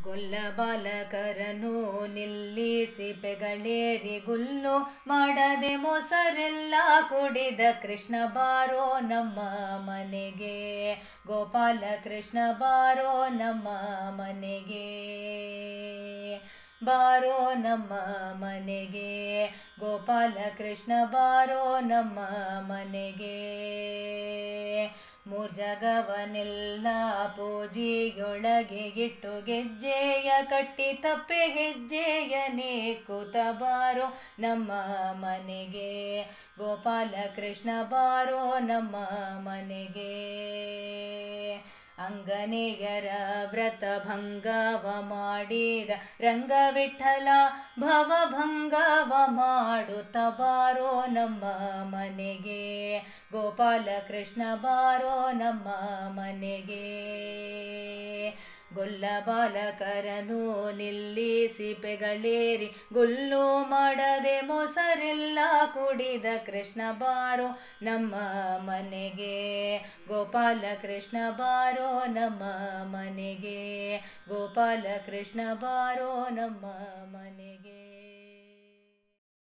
ಗೊಲ್ಲ ಬಾಲಕರನು ನಿಲ್ಲಿಸಿ ಪೆಗಳೇರಿ ಗುಲ್ಲು ಮಾಡದೆ ಮೊಸರೆಲ್ಲ ಕುಡಿದ ಕೃಷ್ಣ ಬಾರೋ ನಮ್ಮ ಮನೆಗೆ ಗೋಪಾಲ ಕೃಷ್ಣ ಬಾರೋ ನಮ್ಮ ಮನೆಗೆ ಬಾರೋ ನಮ್ಮ ಮನೆಗೆ ಗೋಪಾಲ ಕೃಷ್ಣ ಬಾರೋ ನಮ್ಮ ಮನೆಗೆ ಮೂರ್ ಜಗವನೆಲ್ಲ ಪೂಜಿಯೊಳಗೆ ಇಟ್ಟು ಗೆಜ್ಜೆಯ ಕಟ್ಟಿ ತಪ್ಪೆ ಹೆಜ್ಜೆಯನೇ ಕೂತ ಬಾರೋ ನಮ್ಮ ಮನೆಗೆ ಗೋಪಾಲ ಕೃಷ್ಣ ಬಾರೋ ನಮ್ಮ ಮನೆಗೆ ಅಂಗನೆಯರ ವ್ರತ ಭಂಗವ ಮಾಡಿದ ರಂಗವಿಠಲ ಭವಭಂಗವ ಮಾಡುತ್ತ ಬಾರೋ ನಮ್ಮ ಮನೆಗೆ ಗೋಪಾಲ ಕೃಷ್ಣ ಬಾರೋ ನಮ್ಮ ಮನೆಗೆ ಗೊಲ್ಲ ಬಾಲಕರನು ನಿಲ್ಲಿಸಿ ಪೆಗಳೇರಿ ಗುಲ್ಲು ಮಾಡದೆ ಮೊಸರೆಲ್ಲ ಕುಡಿದ ಕೃಷ್ಣ ಬಾರೋ ನಮ್ಮ ಮನೆಗೆ ಗೋಪಾಲ ಕೃಷ್ಣ ಬಾರೋ ನಮ್ಮ ಮನೆಗೆ ಗೋಪಾಲ ಕೃಷ್ಣ ಬಾರೋ ನಮ್ಮ ಮನೆಗೆ